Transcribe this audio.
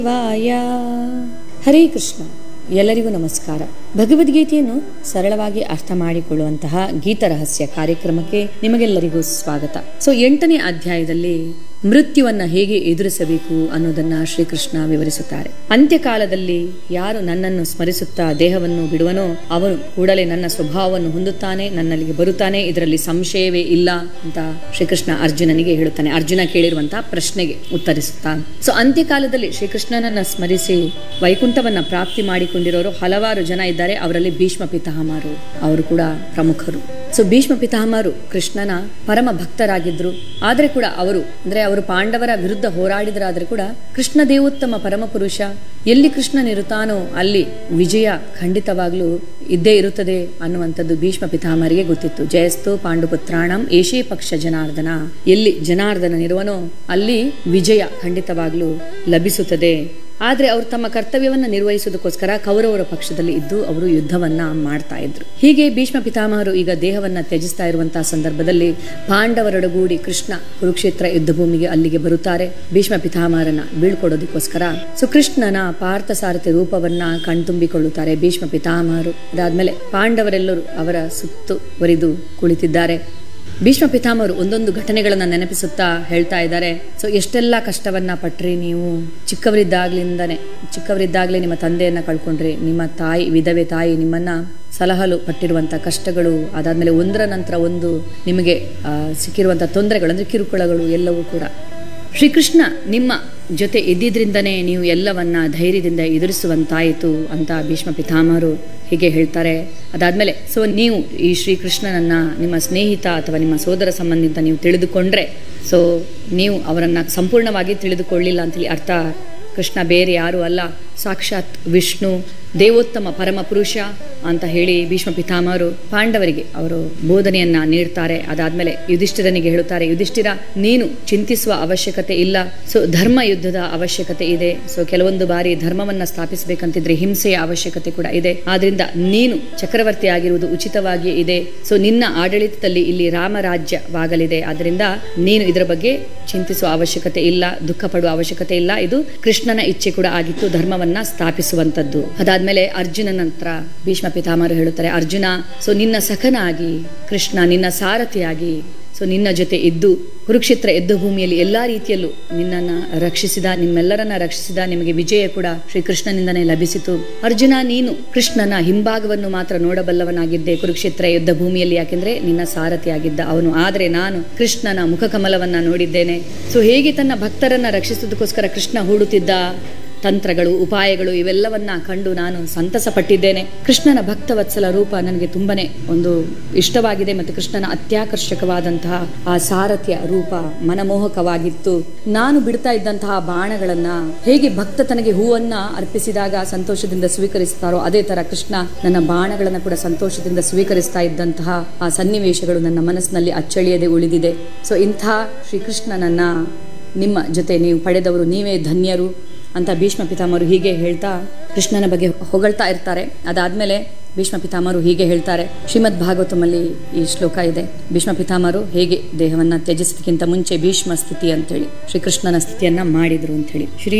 ವಾಯ ಹರೇ ಕೃಷ್ಣ ಎಲ್ಲರಿಗೂ ನಮಸ್ಕಾರ ಭಗವದ್ಗೀತೆಯನ್ನು ಸರಳವಾಗಿ ಅರ್ಥ ಮಾಡಿಕೊಳ್ಳುವಂತಹ ಗೀತ ರಹಸ್ಯ ಕಾರ್ಯಕ್ರಮಕ್ಕೆ ನಿಮಗೆಲ್ಲರಿಗೂ ಸ್ವಾಗತ ಸೊ ಎಂಟನೇ ಅಧ್ಯಾಯದಲ್ಲಿ ಮೃತ್ಯುವನ್ನ ಹೇಗೆ ಎದುರಿಸಬೇಕು ಅನ್ನೋದನ್ನ ಶ್ರೀಕೃಷ್ಣ ವಿವರಿಸುತ್ತಾರೆ ಅಂತ್ಯಕಾಲದಲ್ಲಿ ಯಾರು ನನ್ನನ್ನು ಸ್ಮರಿಸುತ್ತಾ ದೇಹವನ್ನು ಬಿಡುವನೋ ಅವನು ಕೂಡಲೇ ನನ್ನ ಸ್ವಭಾವವನ್ನು ಹೊಂದುತ್ತಾನೆ ನನ್ನಲ್ಲಿಗೆ ಬರುತ್ತಾನೆ ಇದರಲ್ಲಿ ಸಂಶಯವೇ ಇಲ್ಲ ಅಂತ ಶ್ರೀಕೃಷ್ಣ ಅರ್ಜುನನಿಗೆ ಹೇಳುತ್ತಾನೆ ಅರ್ಜುನ ಕೇಳಿರುವಂತಹ ಪ್ರಶ್ನೆಗೆ ಉತ್ತರಿಸುತ್ತಾನೆ ಸೊ ಅಂತ್ಯಕಾಲದಲ್ಲಿ ಶ್ರೀಕೃಷ್ಣನನ್ನ ಸ್ಮರಿಸಿ ವೈಕುಂಠವನ್ನ ಪ್ರಾಪ್ತಿ ಮಾಡಿಕೊಂಡಿರೋರು ಹಲವಾರು ಜನ ಇದ್ದಾರೆ ಅವರಲ್ಲಿ ಭೀಷ್ಮ ಪಿತಾಮಹರು ಅವರು ಕೂಡ ಪ್ರಮುಖರು ಸೊ ಭೀಷ್ಮ ಪಿತಾಮಹರು ಕೃಷ್ಣನ ಪರಮ ಭಕ್ತರಾಗಿದ್ರು ಆದ್ರೆ ಕೂಡ ಅವರು ಅಂದ್ರೆ ಅವರು ಪಾಂಡವರ ವಿರುದ್ಧ ಹೋರಾಡಿದರಾದ್ರೆ ಕೂಡ ಕೃಷ್ಣ ದೇವೋತ್ತಮ ಪರಮ ಪುರುಷ ಎಲ್ಲಿ ಕೃಷ್ಣನಿರುತ್ತಾನೋ ಅಲ್ಲಿ ವಿಜಯ ಖಂಡಿತವಾಗ್ಲೂ ಇದ್ದೇ ಇರುತ್ತದೆ ಅನ್ನುವಂಥದ್ದು ಭೀಷ್ಮ ಪಿತಾಮಹರಿಗೆ ಗೊತ್ತಿತ್ತು ಜಯಸ್ತು ಪಾಂಡುಪುತ್ರಾಣಂ ಏಷೇ ಪಕ್ಷ ಜನಾರ್ದನ ಎಲ್ಲಿ ಜನಾರ್ದನನಿರುವನೋ ಅಲ್ಲಿ ವಿಜಯ ಖಂಡಿತವಾಗ್ಲೂ ಲಭಿಸುತ್ತದೆ ಆದ್ರೆ ಅವರು ತಮ್ಮ ಕರ್ತವ್ಯವನ್ನ ನಿರ್ವಹಿಸುವುದಕ್ಕೋಸ್ಕರ ಕೌರವರ ಪಕ್ಷದಲ್ಲಿ ಇದ್ದು ಅವರು ಯುದ್ಧವನ್ನ ಮಾಡ್ತಾ ಇದ್ರು ಹೀಗೆ ಭೀಷ್ಮ ಪಿತಾಮಹರು ಈಗ ದೇಹವನ್ನ ತ್ಯಜಿಸ್ತಾ ಇರುವಂತಹ ಸಂದರ್ಭದಲ್ಲಿ ಪಾಂಡವರೊಡಗೂಡಿ ಕೃಷ್ಣ ಕುರುಕ್ಷೇತ್ರ ಯುದ್ಧ ಭೂಮಿಗೆ ಅಲ್ಲಿಗೆ ಬರುತ್ತಾರೆ ಭೀಷ್ಮ ಪಿತಾಮಹರನ್ನ ಬೀಳ್ಕೊಡೋದಕ್ಕೋಸ್ಕರ ಸೊ ಕೃಷ್ಣನ ಪಾರ್ಥಸಾರಥಿ ರೂಪವನ್ನ ಕಣ್ತುಂಬಿಕೊಳ್ಳುತ್ತಾರೆ ಭೀಷ್ಮ ಪಿತಾಮಹರು ಅದಾದ್ಮೇಲೆ ಪಾಂಡವರೆಲ್ಲರೂ ಅವರ ಸುತ್ತುವರಿದು ಕುಳಿತಿದ್ದಾರೆ ಭೀಷ್ಮ ಪಿತಾಮಹರು ಒಂದೊಂದು ಘಟನೆಗಳನ್ನ ನೆನಪಿಸುತ್ತಾ ಹೇಳ್ತಾ ಇದ್ದಾರೆ ಸೊ ಎಷ್ಟೆಲ್ಲ ಕಷ್ಟವನ್ನ ಪಟ್ರಿ ನೀವು ಚಿಕ್ಕವರಿದ್ದಾಗ್ಲಿಂದನೇ ಚಿಕ್ಕವರಿದ್ದಾಗಲೇ ನಿಮ್ಮ ತಂದೆಯನ್ನ ಕಳ್ಕೊಂಡ್ರಿ ನಿಮ್ಮ ತಾಯಿ ವಿಧವೆ ತಾಯಿ ನಿಮ್ಮನ್ನ ಸಲಹಲು ಪಟ್ಟಿರುವಂಥ ಕಷ್ಟಗಳು ಅದಾದ್ಮೇಲೆ ಒಂದರ ನಂತರ ಒಂದು ನಿಮಗೆ ಆ, ಸಿಕ್ಕಿರುವಂಥ ತೊಂದರೆಗಳು ಅಂದ್ರೆ ಕಿರುಕುಳಗಳು ಎಲ್ಲವೂ ಕೂಡ ಶ್ರೀಕೃಷ್ಣ ನಿಮ್ಮ ಜೊತೆ ಇದ್ದಿದ್ರಿಂದನೇ ನೀವು ಎಲ್ಲವನ್ನ ಧೈರ್ಯದಿಂದ ಎದುರಿಸುವಂತಾಯಿತು ಅಂತ ಭೀಷ್ಮ ಪಿತಾಮಹರು ಹೀಗೆ ಹೇಳ್ತಾರೆ ಅದಾದ್ಮೇಲೆ ಸೊ ನೀವು ಈ ಶ್ರೀಕೃಷ್ಣನನ್ನ ನಿಮ್ಮ ಸ್ನೇಹಿತ ಅಥವಾ ನಿಮ್ಮ ಸೋದರ ಸಂಬಂಧಿ ಅಂತ ನೀವು ತಿಳಿದುಕೊಂಡ್ರೆ ಸೊ ನೀವು ಅವರನ್ನ ಸಂಪೂರ್ಣವಾಗಿ ತಿಳಿದುಕೊಳ್ಳಿಲ್ಲ ಅಂತೇಳಿ ಅರ್ಥ ಕೃಷ್ಣ ಬೇರೆ ಯಾರು ಅಲ್ಲ ಸಾಕ್ಷಾತ್ ವಿಷ್ಣು ದೇವೋತ್ತಮ ಪರಮ ಪುರುಷ ಅಂತ ಹೇಳಿ ಭೀಷ್ಮ ಪಿತಾಮಹರು ಪಾಂಡವರಿಗೆ ಅವರು ಬೋಧನೆಯನ್ನ ನೀಡ್ತಾರೆ ಅದಾದ್ಮೇಲೆ ಯುಧಿಷ್ಠಿರನಿಗೆ ಹೇಳುತ್ತಾರೆ ಯುಧಿಷ್ಠಿರ ನೀನು ಚಿಂತಿಸುವ ಅವಶ್ಯಕತೆ ಇಲ್ಲ ಸೊ ಧರ್ಮ ಯುದ್ಧದ ಅವಶ್ಯಕತೆ ಇದೆ ಸೊ ಕೆಲವೊಂದು ಬಾರಿ ಧರ್ಮವನ್ನ ಸ್ಥಾಪಿಸಬೇಕಂತಿದ್ರೆ ಹಿಂಸೆಯ ಅವಶ್ಯಕತೆ ಕೂಡ ಇದೆ ಆದ್ರಿಂದ ನೀನು ಚಕ್ರವರ್ತಿ ಆಗಿರುವುದು ಉಚಿತವಾಗಿಯೇ ಇದೆ ಸೊ ನಿನ್ನ ಆಡಳಿತದಲ್ಲಿ ಇಲ್ಲಿ ರಾಮರಾಜ್ಯವಾಗಲಿದೆ ಆದ್ರಿಂದ ನೀನು ಇದರ ಬಗ್ಗೆ ಚಿಂತಿಸುವ ಅವಶ್ಯಕತೆ ಇಲ್ಲ ದುಃಖ ಪಡುವ ಅವಶ್ಯಕತೆ ಇಲ್ಲ ಇದು ಕೃಷ್ಣನ ಇಚ್ಛೆ ಕೂಡ ಆಗಿತ್ತು ಧರ್ಮವನ್ನ ಸ್ಥಾಪಿಸುವಂತದ್ದು ಅದಾದ್ಮೇಲೆ ಅರ್ಜುನನ ನಂತರ ಭೀಷ್ಮ ಪಿತಾಮಹರು ಹೇಳುತ್ತಾರೆ ಅರ್ಜುನ ಸೊ ನಿನ್ನ ಸಖನಾಗಿ ಕೃಷ್ಣ ನಿನ್ನ ಸಾರಥಿಯಾಗಿ ಸೊ ನಿನ್ನ ಜೊತೆ ಇದ್ದು ಕುರುಕ್ಷೇತ್ರ ಯುದ್ಧ ಭೂಮಿಯಲ್ಲಿ ಎಲ್ಲಾ ರೀತಿಯಲ್ಲೂ ನಿನ್ನನ್ನ ರಕ್ಷಿಸಿದ ನಿಮ್ಮೆಲ್ಲರನ್ನ ರಕ್ಷಿಸಿದ ನಿಮಗೆ ವಿಜಯ ಕೂಡ ಶ್ರೀಕೃಷ್ಣನಿಂದನೇ ಲಭಿಸಿತು ಅರ್ಜುನ ನೀನು ಕೃಷ್ಣನ ಹಿಂಭಾಗವನ್ನು ಮಾತ್ರ ನೋಡಬಲ್ಲವನಾಗಿದ್ದೆ ಕುರುಕ್ಷೇತ್ರ ಯುದ್ಧ ಭೂಮಿಯಲ್ಲಿ ಯಾಕೆಂದ್ರೆ ನಿನ್ನ ಸಾರಥಿಯಾಗಿದ್ದ ಅವನು ಆದ್ರೆ ನಾನು ಕೃಷ್ಣನ ಮುಖಕಮಲವನ್ನ ನೋಡಿದ್ದೇನೆ ಸೊ ಹೇಗೆ ತನ್ನ ಭಕ್ತರನ್ನ ರಕ್ಷಿಸುವುದಕ್ಕೋಸ್ಕರ ಕೃಷ್ಣ ಹೂಡುತ್ತಿದ್ದ ತಂತ್ರಗಳು ಉಪಾಯಗಳು ಇವೆಲ್ಲವನ್ನ ಕಂಡು ನಾನು ಸಂತಸ ಪಟ್ಟಿದ್ದೇನೆ ಕೃಷ್ಣನ ಭಕ್ತವತ್ಸಲ ರೂಪ ನನಗೆ ತುಂಬನೇ ಒಂದು ಇಷ್ಟವಾಗಿದೆ ಮತ್ತು ಕೃಷ್ಣನ ಅತ್ಯಾಕರ್ಷಕವಾದಂತಹ ಆ ಸಾರಥ್ಯ ರೂಪ ಮನಮೋಹಕವಾಗಿತ್ತು ನಾನು ಬಿಡ್ತಾ ಇದ್ದಂತಹ ಬಾಣಗಳನ್ನ ಹೇಗೆ ಭಕ್ತ ತನಗೆ ಹೂವನ್ನ ಅರ್ಪಿಸಿದಾಗ ಸಂತೋಷದಿಂದ ಸ್ವೀಕರಿಸ್ತಾರೋ ಅದೇ ತರ ಕೃಷ್ಣ ನನ್ನ ಬಾಣಗಳನ್ನ ಕೂಡ ಸಂತೋಷದಿಂದ ಸ್ವೀಕರಿಸ್ತಾ ಇದ್ದಂತಹ ಆ ಸನ್ನಿವೇಶಗಳು ನನ್ನ ಮನಸ್ಸಿನಲ್ಲಿ ಅಚ್ಚಳಿಯದೆ ಉಳಿದಿದೆ ಸೊ ಇಂಥ ಶ್ರೀಕೃಷ್ಣನನ್ನ ನಿಮ್ಮ ಜೊತೆ ನೀವು ಪಡೆದವರು ನೀವೇ ಧನ್ಯರು ಅಂತ ಭೀಷ್ಮ ಪಿತಾಮಹರು ಹೀಗೆ ಹೇಳ್ತಾ ಕೃಷ್ಣನ ಬಗ್ಗೆ ಹೊಗಳ್ತಾ ಇರ್ತಾರೆ ಅದಾದ್ಮೇಲೆ ಭೀಷ್ಮ ಪಿತಾಮಹರು ಹೀಗೆ ಹೇಳ್ತಾರೆ ಶ್ರೀಮದ್ ಭಾಗವತಮಲ್ಲಿ ಈ ಶ್ಲೋಕ ಇದೆ ಭೀಷ್ಮ ಪಿತಾಮಹರು ಹೇಗೆ ದೇಹವನ್ನ ತ್ಯಜಿಸೋದಕ್ಕಿಂತ ಮುಂಚೆ ಭೀಷ್ಮ ಸ್ಥಿತಿ ಅಂತೇಳಿ ಶ್ರೀಕೃಷ್ಣನ ಸ್ಥಿತಿಯನ್ನ ಮಾಡಿದ್ರು ಅಂತ ಹೇಳಿ ಶ್ರೀ